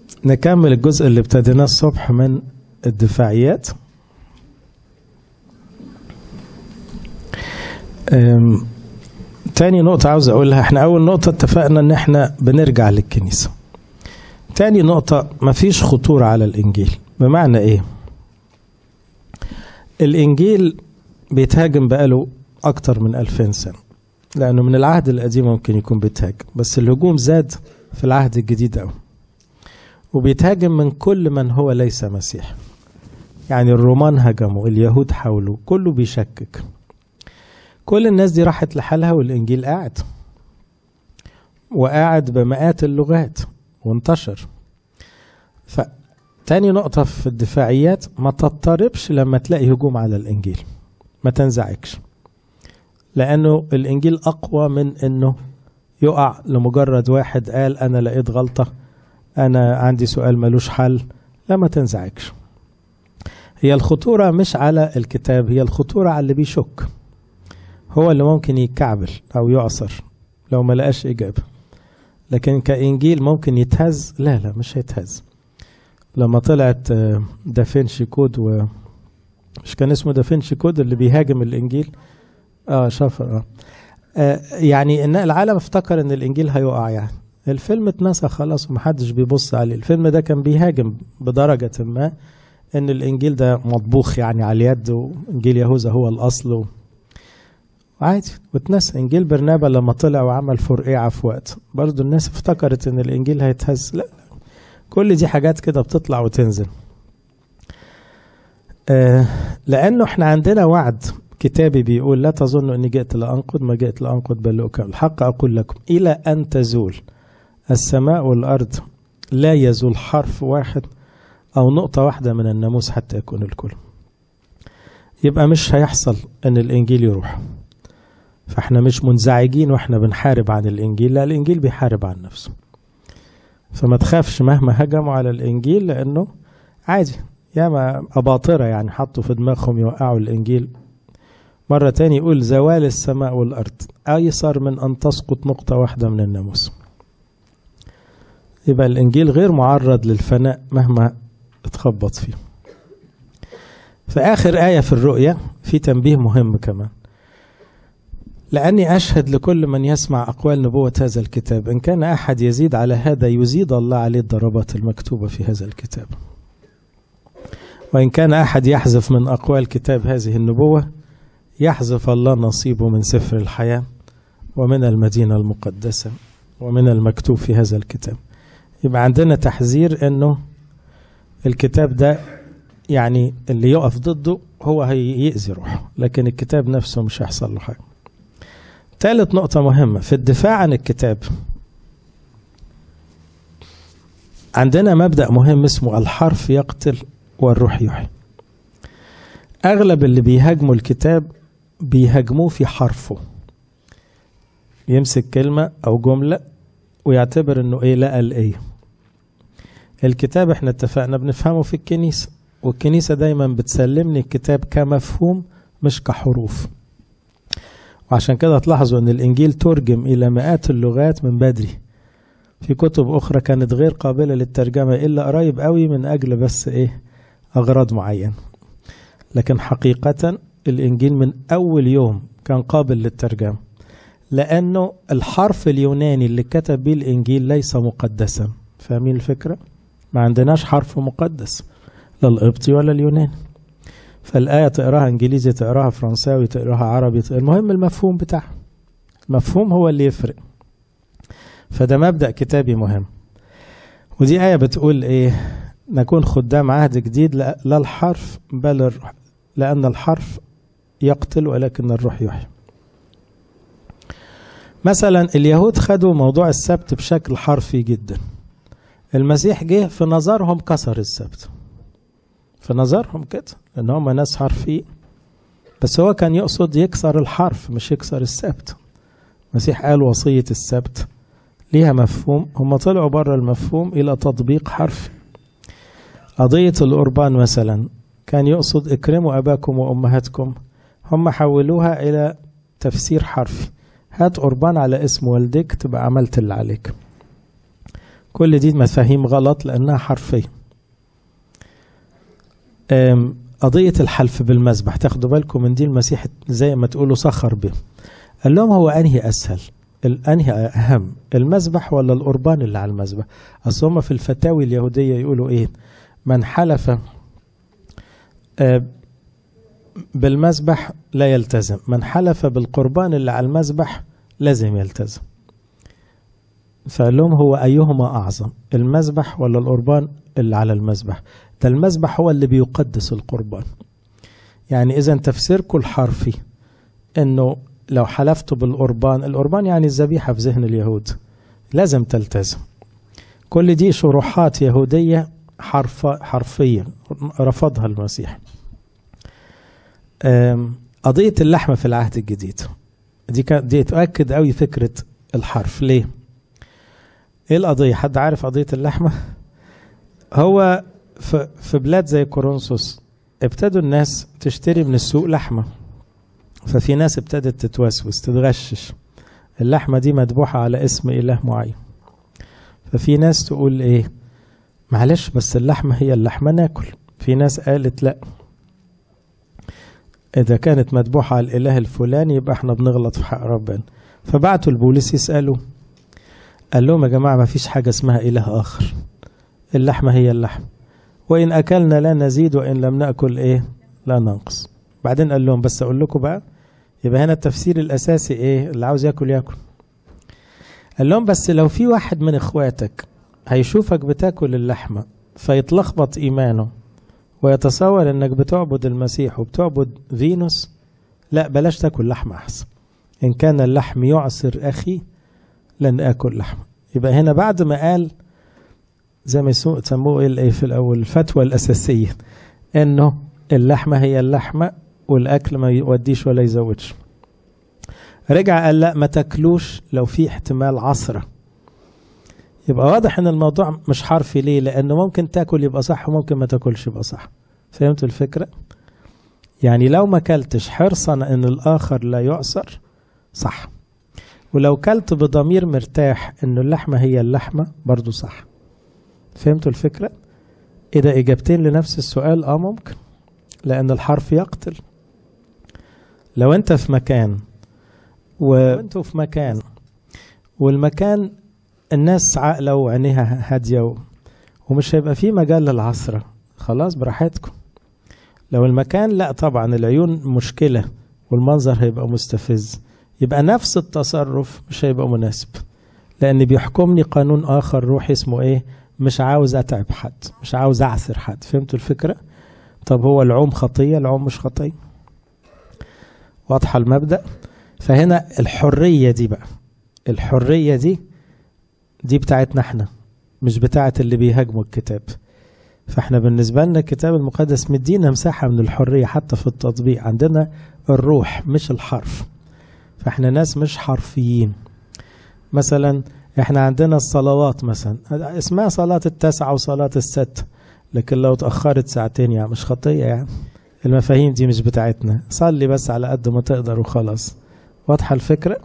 نكمل الجزء اللي ابتديناه الصبح من الدفاعيات أم، تاني نقطة عاوز أقولها احنا أول نقطة اتفقنا إن احنا بنرجع للكنيسة تاني نقطة مفيش خطورة على الإنجيل بمعنى إيه؟ الإنجيل بيتهاجم بقاله أكتر من ألفين سنة لأنه من العهد القديم ممكن يكون بيتهاجم بس الهجوم زاد في العهد الجديد أوي وبيتهاجم من كل من هو ليس مسيح يعني الرومان هجموا اليهود حاولوا كله بيشكك كل الناس دي راحت لحالها والإنجيل قاعد وقاعد بمئات اللغات وانتشر فتاني نقطة في الدفاعيات ما تضطربش لما تلاقي هجوم على الإنجيل ما تنزعجش لأنه الإنجيل أقوى من أنه يقع لمجرد واحد قال أنا لقيت غلطة أنا عندي سؤال ملوش حل لا ما تنزعجش هي الخطورة مش على الكتاب هي الخطورة على اللي بيشك هو اللي ممكن يتكعبل أو يعصر لو ما لقاش إجابة لكن كإنجيل ممكن يتهز لا لا مش هيتهز لما طلعت آه، دافنشي كود و مش كان اسمه دافنشي كود اللي بيهاجم الإنجيل اه شفر اه آه، يعني ان العالم افتكر ان الانجيل هيقع يعني الفيلم اتنسى خلاص ومحدش بيبص عليه الفيلم ده كان بيهاجم بدرجة ما ان الانجيل ده مطبوخ يعني على اليد وانجيل يهوذا هو الاصل و... عادي واتنسى انجيل برنابا لما طلع وعمل فرقيعة في وقت برضو الناس افتكرت ان الانجيل هيتهز لا لا. كل دي حاجات كده بتطلع وتنزل آه لانه احنا عندنا وعد كتابي بيقول لا تظنوا اني جئت لانقض ما جئت لانقض بل لاكمل الحق اقول لكم الى ان تزول السماء والارض لا يزول حرف واحد او نقطه واحده من الناموس حتى يكون الكل يبقى مش هيحصل ان الانجيل يروح فاحنا مش منزعجين واحنا بنحارب عن الانجيل لا الانجيل بيحارب عن نفسه فما تخافش مهما هجموا على الانجيل لانه عادي ياما اباطره يعني حطوا في دماغهم يوقعوا الانجيل مرة تاني يقول زوال السماء والأرض أيسر من أن تسقط نقطة واحدة من الناموس يبقى الإنجيل غير معرض للفناء مهما اتخبط فيه في آخر آية في الرؤية في تنبيه مهم كمان لأني أشهد لكل من يسمع أقوال نبوة هذا الكتاب إن كان أحد يزيد على هذا يزيد الله عليه الضربات المكتوبة في هذا الكتاب وإن كان أحد يحذف من أقوال كتاب هذه النبوة يحذف الله نصيبه من سفر الحياة ومن المدينة المقدسة ومن المكتوب في هذا الكتاب يبقى عندنا تحذير انه الكتاب ده يعني اللي يقف ضده هو هيأذي روحه لكن الكتاب نفسه مش هيحصل له حاجة ثالث نقطة مهمة في الدفاع عن الكتاب عندنا مبدأ مهم اسمه الحرف يقتل والروح يحيي أغلب اللي بيهاجموا الكتاب بيهاجموه في حرفه يمسك كلمة أو جملة ويعتبر إنه إيه لقى الإيه الكتاب إحنا اتفقنا بنفهمه في الكنيسة والكنيسة دايما بتسلمني الكتاب كمفهوم مش كحروف وعشان كده تلاحظوا إن الإنجيل ترجم إلى مئات اللغات من بدري في كتب أخرى كانت غير قابلة للترجمة إلا قريب قوي من أجل بس إيه أغراض معينة لكن حقيقة الإنجيل من أول يوم كان قابل للترجمة لأنه الحرف اليوناني اللي كتب به الإنجيل ليس مقدسا فاهمين الفكرة؟ ما عندناش حرف مقدس لا القبطي ولا اليوناني فالآية تقراها إنجليزي تقراها فرنساوي تقراها عربي تقراها المهم المفهوم بتاعها المفهوم هو اللي يفرق فده مبدأ كتابي مهم ودي آية بتقول إيه نكون خدام عهد جديد لا الحرف بل الروح لأن الحرف يقتل ولكن الروح يحيي مثلا اليهود خدوا موضوع السبت بشكل حرفي جدا المسيح جه في نظرهم كسر السبت في نظرهم كده لأن هم ناس حرفيين بس هو كان يقصد يكسر الحرف مش يكسر السبت المسيح قال وصية السبت ليها مفهوم هم طلعوا بره المفهوم إلى تطبيق حرفي قضية القربان مثلا كان يقصد اكرموا أباكم وأمهاتكم هم حولوها إلى تفسير حرفي هات قربان على اسم والدك تبقى عملت اللي عليك كل دي مفاهيم غلط لأنها حرفية قضية الحلف بالمذبح تاخدوا بالكم من دي المسيح زي ما تقولوا سخر به قال لهم هو أنهي أسهل الأنهي أهم المذبح ولا القربان اللي على المذبح أصل هم في الفتاوي اليهودية يقولوا إيه من حلف بالمذبح لا يلتزم من حلف بالقربان اللي على المذبح لازم يلتزم فقال لهم هو أيهما أعظم المذبح ولا القربان اللي على المذبح ده المذبح هو اللي بيقدس القربان يعني إذا تفسيركم الحرفي أنه لو حلفت بالقربان القربان يعني الذبيحة في ذهن اليهود لازم تلتزم كل دي شروحات يهودية حرف حرفيا رفضها المسيح قضية اللحمة في العهد الجديد دي كانت دي تؤكد قوي فكرة الحرف ليه؟ ايه القضية؟ حد عارف قضية اللحمة؟ هو في بلاد زي كورنثوس ابتدوا الناس تشتري من السوق لحمة ففي ناس ابتدت تتوسوس تتغشش اللحمة دي مذبوحة على اسم إله معين ففي ناس تقول ايه معلش بس اللحمة هي اللحمة ناكل في ناس قالت لا إذا كانت مذبوحة على الإله الفلاني يبقى احنا بنغلط في حق ربنا فبعتوا البوليس يسألوا قال لهم يا جماعة ما فيش حاجة اسمها إله آخر اللحمة هي اللحم وإن أكلنا لا نزيد وإن لم نأكل إيه لا ننقص بعدين قال لهم بس أقول لكم بقى يبقى هنا التفسير الأساسي إيه اللي عاوز يأكل يأكل قال لهم بس لو في واحد من إخواتك هيشوفك بتاكل اللحمة فيتلخبط إيمانه ويتصور انك بتعبد المسيح وبتعبد فينوس لا بلاش تاكل لحمة احسن ان كان اللحم يعسر اخي لن اكل لحمة يبقى هنا بعد ما قال زي ما يسموه ايه في الاول الفتوى الاساسية انه اللحمة هي اللحمة والاكل ما يوديش ولا يزودش رجع قال لا ما تاكلوش لو في احتمال عصرة يبقى واضح ان الموضوع مش حرفي ليه لانه ممكن تاكل يبقى صح وممكن ما تاكلش يبقى صح فهمتوا الفكرة يعني لو ما كلتش حرصا ان الاخر لا يعصر صح ولو كلت بضمير مرتاح انه اللحمة هي اللحمة برضو صح فهمتوا الفكرة اذا اجابتين لنفس السؤال اه ممكن لان الحرف يقتل لو انت في مكان وانتوا في مكان والمكان الناس عاقلة وعينيها هادية ومش هيبقى في مجال للعصرة خلاص براحتكم لو المكان لا طبعا العيون مشكلة والمنظر هيبقى مستفز يبقى نفس التصرف مش هيبقى مناسب لأن بيحكمني قانون آخر روحي اسمه إيه مش عاوز أتعب حد مش عاوز أعثر حد فهمتوا الفكرة طب هو العوم خطية العوم مش خطية واضحة المبدأ فهنا الحرية دي بقى الحرية دي دي بتاعتنا احنا مش بتاعت اللي بيهاجموا الكتاب فاحنا بالنسبة لنا الكتاب المقدس مدينا مساحة من الحرية حتى في التطبيق عندنا الروح مش الحرف فاحنا ناس مش حرفيين مثلا احنا عندنا الصلوات مثلا اسمها صلاة التاسعة وصلاة الست لكن لو تأخرت ساعتين يعني مش خطية يعني المفاهيم دي مش بتاعتنا صلي بس على قد ما تقدر وخلاص واضحة الفكرة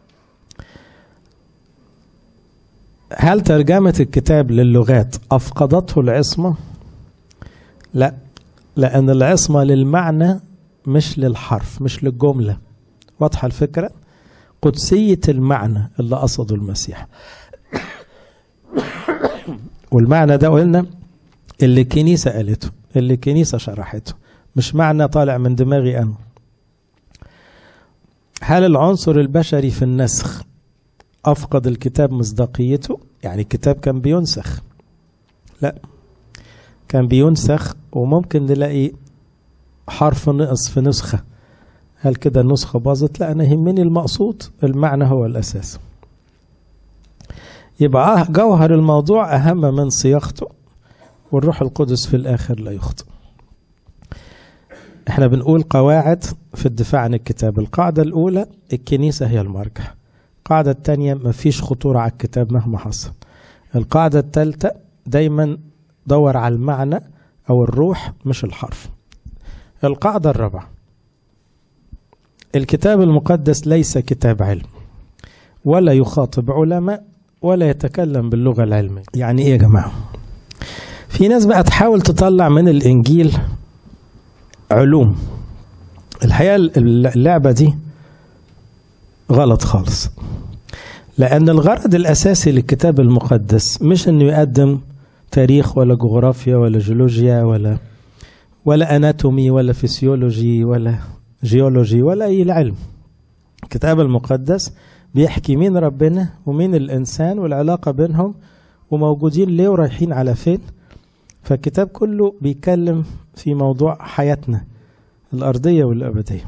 هل ترجمة الكتاب للغات أفقدته العصمة؟ لا لأن العصمة للمعنى مش للحرف مش للجملة واضحة الفكرة؟ قدسية المعنى اللي قصده المسيح والمعنى ده قلنا اللي الكنيسة قالته اللي الكنيسة شرحته مش معنى طالع من دماغي أنا هل العنصر البشري في النسخ أفقد الكتاب مصداقيته يعني الكتاب كان بينسخ لا كان بينسخ وممكن نلاقي حرف نقص في نسخة هل كده النسخة باظت لا أنا يهمني المقصود المعنى هو الأساس يبقى جوهر الموضوع أهم من صياغته والروح القدس في الآخر لا يخطئ احنا بنقول قواعد في الدفاع عن الكتاب القاعدة الأولى الكنيسة هي المرجع القاعدة الثانية مفيش خطورة على الكتاب مهما حصل القاعدة الثالثة دايما دور على المعنى أو الروح مش الحرف القاعدة الرابعة الكتاب المقدس ليس كتاب علم ولا يخاطب علماء ولا يتكلم باللغة العلمية يعني ايه يا جماعة في ناس بقى تحاول تطلع من الانجيل علوم الحقيقة اللعبة دي غلط خالص لأن الغرض الأساسي للكتاب المقدس مش إنه يقدم تاريخ ولا جغرافيا ولا جيولوجيا ولا ولا أناتومي ولا فسيولوجي ولا جيولوجي ولا أي علم الكتاب المقدس بيحكي مين ربنا ومين الإنسان والعلاقة بينهم وموجودين ليه ورايحين على فين فالكتاب كله بيتكلم في موضوع حياتنا الأرضية والأبدية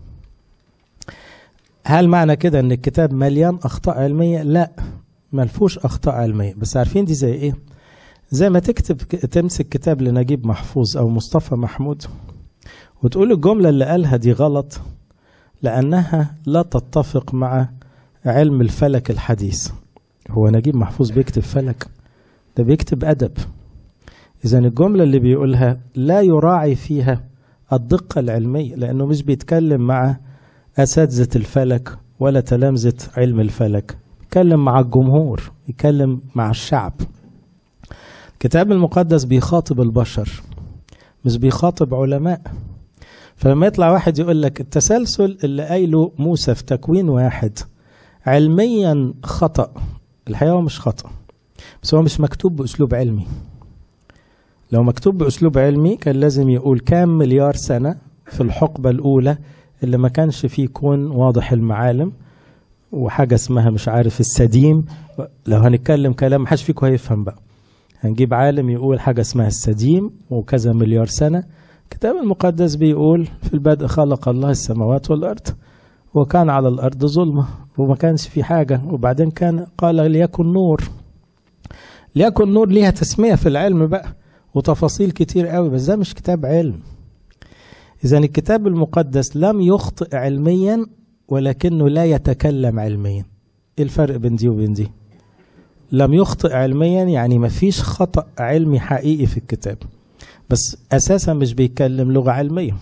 هل معنى كده ان الكتاب مليان اخطاء علميه لا ملفوش اخطاء علميه بس عارفين دي زي ايه زي ما تكتب تمسك كتاب لنجيب محفوظ او مصطفى محمود وتقول الجمله اللي قالها دي غلط لانها لا تتفق مع علم الفلك الحديث هو نجيب محفوظ بيكتب فلك ده بيكتب ادب اذا الجمله اللي بيقولها لا يراعي فيها الدقه العلميه لانه مش بيتكلم مع أساتذة الفلك ولا تلامذة علم الفلك يتكلم مع الجمهور يتكلم مع الشعب الكتاب المقدس بيخاطب البشر مش بيخاطب علماء فلما يطلع واحد يقول لك التسلسل اللي قايله موسى في تكوين واحد علميا خطأ الحقيقة هو مش خطأ بس هو مش مكتوب بأسلوب علمي لو مكتوب بأسلوب علمي كان لازم يقول كام مليار سنة في الحقبة الأولى اللي ما كانش فيه كون واضح المعالم وحاجة اسمها مش عارف السديم لو هنتكلم كلام محدش فيكم هيفهم بقى هنجيب عالم يقول حاجة اسمها السديم وكذا مليار سنة الكتاب المقدس بيقول في البدء خلق الله السماوات والأرض وكان على الأرض ظلمة وما كانش في حاجة وبعدين كان قال ليكن نور ليكن نور ليها تسمية في العلم بقى وتفاصيل كتير قوي بس ده مش كتاب علم إذا الكتاب المقدس لم يخطئ علميا ولكنه لا يتكلم علميا إيه الفرق بين دي وبين دي لم يخطئ علميا يعني ما فيش خطأ علمي حقيقي في الكتاب بس أساسا مش بيتكلم لغة علمية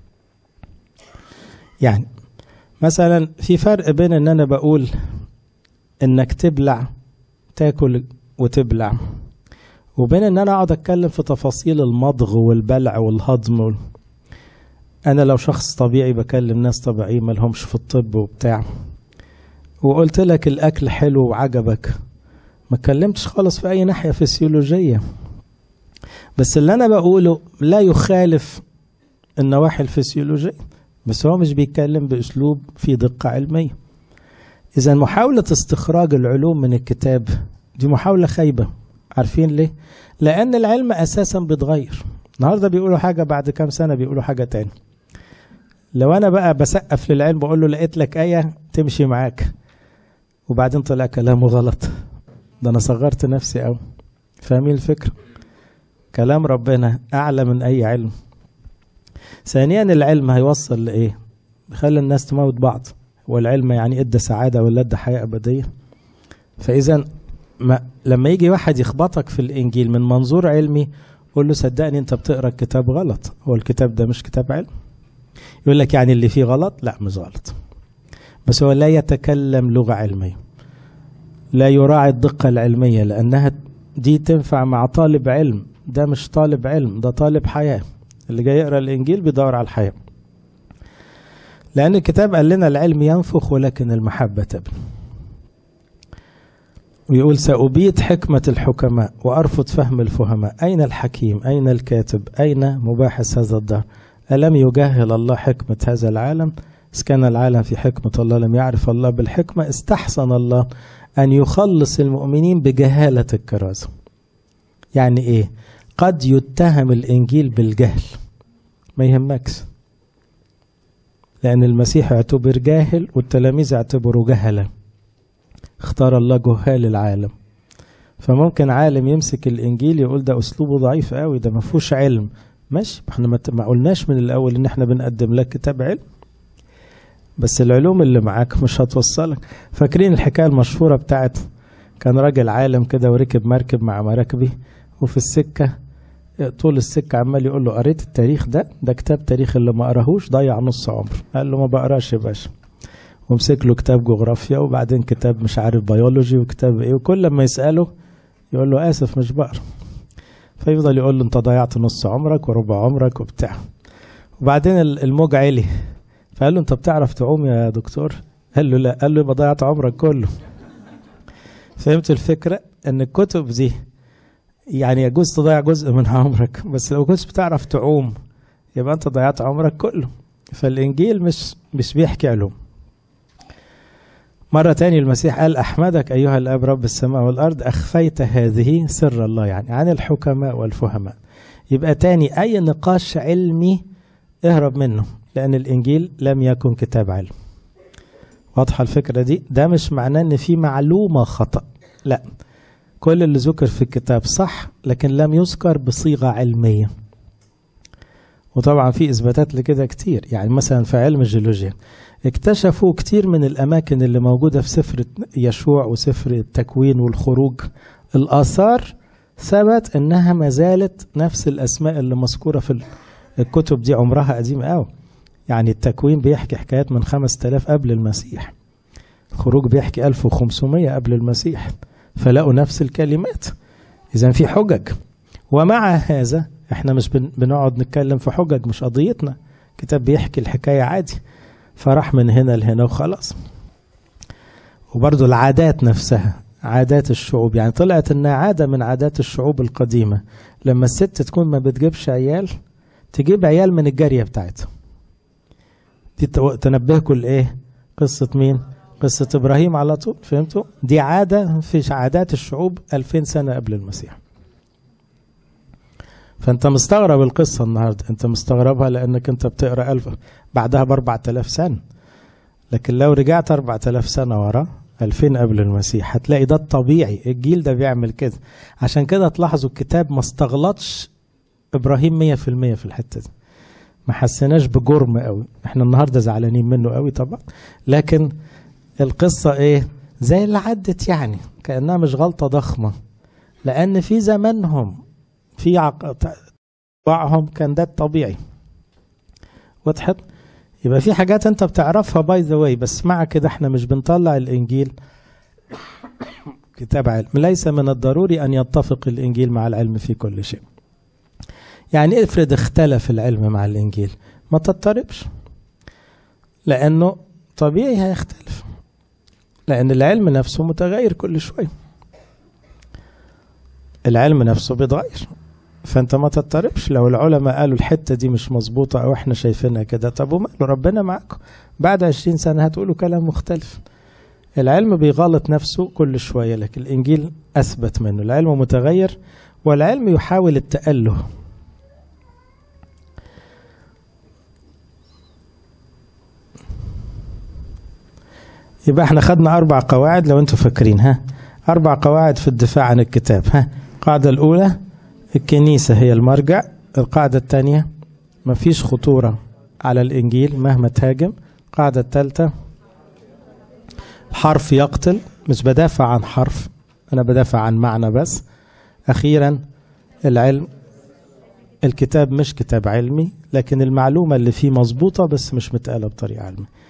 يعني مثلا في فرق بين ان انا بقول انك تبلع تاكل وتبلع وبين ان انا اقعد اتكلم في تفاصيل المضغ والبلع والهضم وال... انا لو شخص طبيعي بكلم ناس طبيعيين مالهمش في الطب وبتاع وقلت لك الاكل حلو وعجبك ما اتكلمتش خالص في اي ناحيه فسيولوجيه بس اللي انا بقوله لا يخالف النواحي الفسيولوجيه بس هو مش بيتكلم باسلوب فيه دقه علميه اذا محاوله استخراج العلوم من الكتاب دي محاوله خايبه عارفين ليه لان العلم اساسا بيتغير النهارده بيقولوا حاجه بعد كام سنه بيقولوا حاجه تاني لو انا بقى بسقف للعلم بقول له لقيت لك ايه تمشي معاك وبعدين طلع كلامه غلط ده انا صغرت نفسي قوي فاهمين الفكره كلام ربنا اعلى من اي علم ثانيا العلم هيوصل لايه خلى الناس تموت بعض والعلم يعني ادى سعاده ولا ادى حياه ابديه فاذا ما لما يجي واحد يخبطك في الانجيل من منظور علمي قول له صدقني انت بتقرا الكتاب غلط هو الكتاب ده مش كتاب علم يقول لك يعني اللي فيه غلط لا مش غلط بس هو لا يتكلم لغه علميه لا يراعي الدقه العلميه لانها دي تنفع مع طالب علم ده مش طالب علم ده طالب حياه اللي جاي يقرا الانجيل بيدور على الحياه لان الكتاب قال لنا العلم ينفخ ولكن المحبه تبني ويقول سأبيد حكمة الحكماء وأرفض فهم الفهماء أين الحكيم أين الكاتب أين مباحث هذا الدهر ألم يجاهل الله حكمة هذا العالم إذ كان العالم في حكمة الله لم يعرف الله بالحكمة استحسن الله أن يخلص المؤمنين بجهالة الكرازة يعني إيه قد يتهم الإنجيل بالجهل ما يهمكش لأن المسيح اعتبر جاهل والتلاميذ اعتبروا جهلا اختار الله جهال العالم فممكن عالم يمسك الانجيل يقول ده اسلوبه ضعيف قوي ده ما فيهوش علم ماشي احنا ما قلناش من الاول ان احنا بنقدم لك كتاب علم بس العلوم اللي معاك مش هتوصلك فاكرين الحكايه المشهوره بتاعت كان راجل عالم كده وركب مركب مع مراكبي وفي السكه طول السكه عمال يقول له قريت التاريخ ده ده كتاب تاريخ اللي ما قراهوش ضيع نص عمره قال له ما بقراش يا باشا ومسك له كتاب جغرافيا وبعدين كتاب مش عارف بيولوجي وكتاب ايه وكل ما يسأله يقول له آسف مش بقرا فيفضل يقول له انت ضيعت نص عمرك وربع عمرك وبتاع وبعدين الموج عالي فقال له انت بتعرف تعوم يا دكتور قال له لا قال له يبقى ضيعت عمرك كله فهمت الفكرة ان الكتب دي يعني يجوز تضيع جزء من عمرك بس لو كنت بتعرف تعوم يبقى انت ضيعت عمرك كله فالانجيل مش مش بيحكي علوم مرة تاني المسيح قال أحمدك أيها الأب رب السماء والأرض أخفيت هذه سر الله يعني عن الحكماء والفهماء يبقى تاني أي نقاش علمي اهرب منه لأن الإنجيل لم يكن كتاب علم واضحة الفكرة دي ده مش معناه ان في معلومة خطأ لا كل اللي ذكر في الكتاب صح لكن لم يذكر بصيغة علمية وطبعا في اثباتات لكده كتير يعني مثلا في علم الجيولوجيا اكتشفوا كتير من الاماكن اللي موجودة في سفر يشوع وسفر التكوين والخروج الاثار ثبت انها ما زالت نفس الاسماء اللي مذكورة في الكتب دي عمرها قديم قوي يعني التكوين بيحكي حكايات من 5000 قبل المسيح خروج بيحكي 1500 قبل المسيح فلقوا نفس الكلمات إذا في حجج ومع هذا احنا مش بنقعد نتكلم في حجج مش قضيتنا كتاب بيحكي الحكاية عادي فراح من هنا لهنا وخلاص وبرضو العادات نفسها عادات الشعوب يعني طلعت انها عادة من عادات الشعوب القديمة لما الست تكون ما بتجيبش عيال تجيب عيال من الجارية بتاعتها دي تنبهكم لايه قصة مين قصة إبراهيم على طول فهمتوا دي عادة في عادات الشعوب 2000 سنة قبل المسيح فأنت مستغرب القصة النهاردة أنت مستغربها لأنك أنت بتقرأ ألف بعدها ب 4000 سنة لكن لو رجعت 4000 سنة ورا 2000 قبل المسيح هتلاقي ده الطبيعي الجيل ده بيعمل كده عشان كده تلاحظوا الكتاب ما استغلطش إبراهيم 100% في الحتة دي ما حسناش بجرم قوي احنا النهارده زعلانين منه قوي طبعا لكن القصة ايه زي اللي عدت يعني كأنها مش غلطة ضخمة لأن في زمانهم في طباعهم كان ده الطبيعي وضحت يبقى في حاجات انت بتعرفها باي ذا واي بس مع كده احنا مش بنطلع الانجيل كتاب علم ليس من الضروري ان يتفق الانجيل مع العلم في كل شيء يعني افرض اختلف العلم مع الانجيل ما تضطربش لانه طبيعي هيختلف لان العلم نفسه متغير كل شويه العلم نفسه بيتغير فانت ما تضطربش لو العلماء قالوا الحته دي مش مظبوطه او احنا شايفينها كده طب وماله ربنا معاكم بعد 20 سنه هتقولوا كلام مختلف العلم بيغلط نفسه كل شويه لكن الانجيل اثبت منه العلم متغير والعلم يحاول التاله يبقى احنا خدنا اربع قواعد لو انتم فاكرين ها اربع قواعد في الدفاع عن الكتاب ها القاعده الاولى الكنيسه هي المرجع القاعده الثانيه مفيش خطوره على الانجيل مهما تهاجم القاعده الثالثه حرف يقتل مش بدافع عن حرف انا بدافع عن معنى بس اخيرا العلم الكتاب مش كتاب علمي لكن المعلومه اللي فيه مظبوطه بس مش متقاله بطريقه علميه